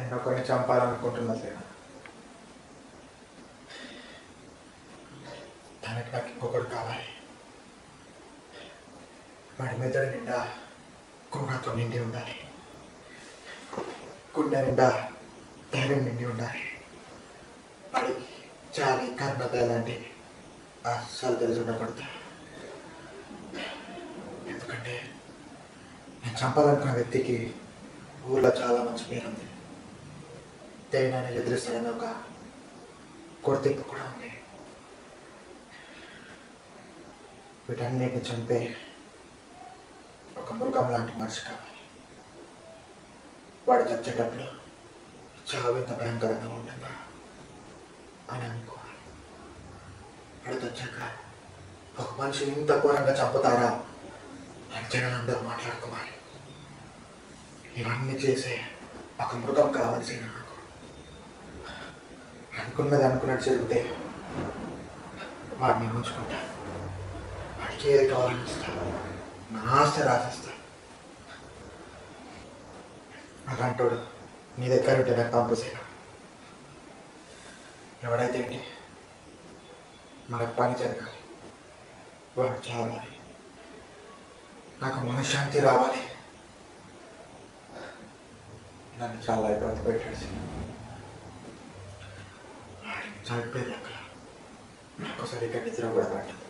నేను ఒకరిని చంపాలనుకుంటున్నా సేన తనకి నాకు ఇంకొకడు కావాలి వాడి మెదడు నిండా కుర్రతో నిండి ఉండాలి గుండె నిండా ధైర్యం నిండి ఉండాలి వాడి చాలి కర్ణత లాంటి అస్సలు తెలిసి ఉండకూడదు ఎందుకంటే నేను చంపాలనుకున్న వ్యక్తికి ఊర్లో చాలా మంచి పేరుంది దేనైనా ఎదురిస్తాడని ఒక కొడుతింపు కూడా ఉంది వీటన్నిటిని చంపే ఒక మృగం లాంటి మనిషి కావాలి వాడు చచ్చేటప్పుడు చావు ఎంత భయంకరంగా ఉంటుందా అని అనుకోవాలి వాడు చచ్చాక ఒక మనిషిని ఇంత ఘోరంగా చంపుతారా అని జనాలందరూ మాట్లాడుకోవాలి ఇవన్నీ చేసే ఒక మృగం కావాల్సిన నాకు అనుకున్నది అనుకున్నట్టు జరిగితే వాడిని ఉంచుకుంటా వాడికి ఏది కావాలని ఇస్తా నా ఆస్తి రాసిస్తా అలాంటోడు నీ దగ్గర ఉంటే నాకు పంపసేనా ఎవడైతే ఏంటి మనకు పని జరగాలి వాడు చావాలి నాకు మనశ్శాంతి రావాలి నన్ను చాలా ఇబ్బంది పెట్టాడు వాడిని చంపేది అక్కడ నాకు సరిగ్గా నిద్ర కూడా పట్టదు